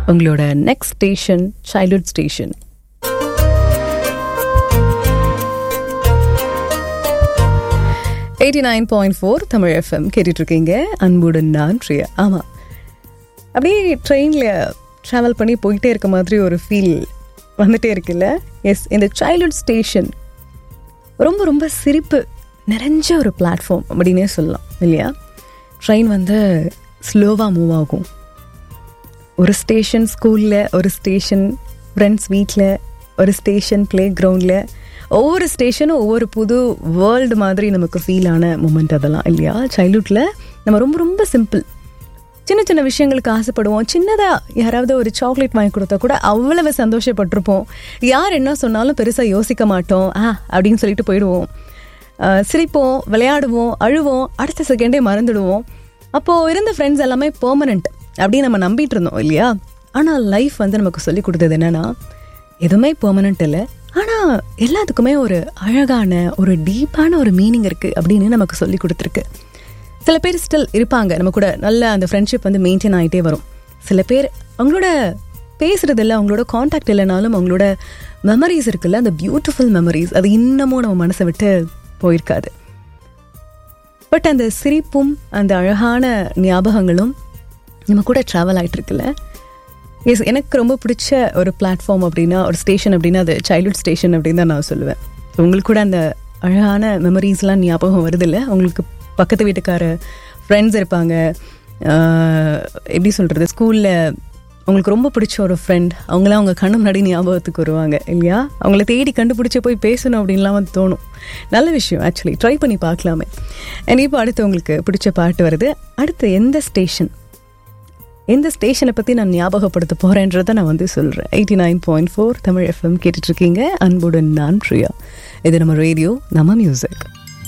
உங்களோட next station childhood station eighty nine point four Tamil FM கேட்டுட்ருக்கீங்க அன்புடன் நான் பிரியா ஆமாம் அப்படியே ட்ரெயினில் ட்ராவல் பண்ணி போயிட்டே இருக்க மாதிரி ஒரு ஃபீல் வந்துட்டே இருக்குல்ல எஸ் இந்த சைல்ட்ஹுட் ஸ்டேஷன் ரொம்ப ரொம்ப சிரிப்பு நிறைஞ்ச ஒரு பிளாட்ஃபார்ம் அப்படின்னே சொல்லலாம் இல்லையா ட்ரெயின் வந்து ஸ்லோவாக மூவ் ஆகும் ஒரு ஸ்டேஷன் ஸ்கூலில் ஒரு ஸ்டேஷன் ஃப்ரெண்ட்ஸ் வீட்டில் ஒரு ஸ்டேஷன் ப்ளே கிரவுண்டில் ஒவ்வொரு ஸ்டேஷனும் ஒவ்வொரு புது வேர்ல்டு மாதிரி நமக்கு ஃபீல் ஆன மூமெண்ட் அதெல்லாம் இல்லையா சைல்ட்ஹுட்டில் நம்ம ரொம்ப ரொம்ப சிம்பிள் சின்ன சின்ன விஷயங்களுக்கு ஆசைப்படுவோம் சின்னதாக யாராவது ஒரு சாக்லேட் வாங்கி கொடுத்தா கூட அவ்வளவு சந்தோஷப்பட்டிருப்போம் யார் என்ன சொன்னாலும் பெருசாக யோசிக்க மாட்டோம் ஆ அப்படின்னு சொல்லிட்டு போயிடுவோம் அஹ் சிரிப்போம் விளையாடுவோம் அழுவோம் அடுத்த செகண்டே மறந்துடுவோம் அப்போது இருந்த ஃப்ரெண்ட்ஸ் எல்லாமே பெர்மனண்ட் அப்படின்னு நம்ம நம்பிட்டு இருந்தோம் இல்லையா ஆனால் லைஃப் வந்து நமக்கு சொல்லி கொடுத்தது என்னன்னா எதுவுமே பெர்மனண்ட் இல்லை ஆனால் எல்லாத்துக்குமே ஒரு அழகான ஒரு டீப்பான ஒரு மீனிங் இருக்குது அப்படின்னு நமக்கு சொல்லி கொடுத்துருக்கு சில பேர் ஸ்டில் இருப்பாங்க நம்ம கூட நல்ல அந்த ஃப்ரெண்ட்ஷிப் வந்து மெயின்டைன் ஆகிட்டே வரும் சில பேர் அவங்களோட பேசுறது இல்லை அவங்களோட காண்டாக்ட் இல்லைனாலும் அவங்களோட மெமரிஸ் இருக்குல்ல அந்த பியூட்டிஃபுல் மெமரிஸ் அது இன்னமும் நம்ம மனசை விட்டு போயிருக்காது பட் அந்த சிரிப்பும் அந்த அழகான ஞாபகங்களும் நம்ம கூட ட்ராவல் ஆகிட்டு இருக்குல்ல எஸ் எனக்கு ரொம்ப பிடிச்ச ஒரு பிளாட்ஃபார்ம் அப்படின்னா ஒரு ஸ்டேஷன் அப்படின்னா அது சைல்ட்ஹுட் ஸ்டேஷன் அப்படின்னு தான் நான் சொல்லுவேன் உங்களுக்கு கூட அந்த அழகான மெமரிஸ்லாம் ஞாபகம் வருதில்ல உங்களுக்கு பக்கத்து வீட்டுக்கார ஃப்ரெண்ட்ஸ் இருப்பாங்க ஆஹ் எப்படி சொல்கிறது ஸ்கூலில் உங்களுக்கு ரொம்ப பிடிச்ச ஒரு ஃப்ரெண்ட் அவங்களாம் அவங்க கண்ணு முன்னாடி ஞாபகத்துக்கு வருவாங்க இல்லையா அவங்கள தேடி கண்டுபிடிச்சி போய் பேசணும் அப்படின்லாம் வந்து தோணும் நல்ல விஷயம் ஆக்சுவலி ட்ரை பண்ணி பார்க்கலாமே அண்ட் இப்போ அடுத்து உங்களுக்கு பிடிச்ச பாட்டு வருது அடுத்து எந்த ஸ்டேஷன் எந்த ஸ்டேஷனை பற்றி நான் ஞாபகப்படுத்த போகிறேன்றதை நான் வந்து சொல்கிறேன் eighty nine point four Tamil FM கேட்டுட்ருக்கீங்க அன்புடன் நான் பிரியா இது நம்ம ரேடியோ நம்ம மியூசிக்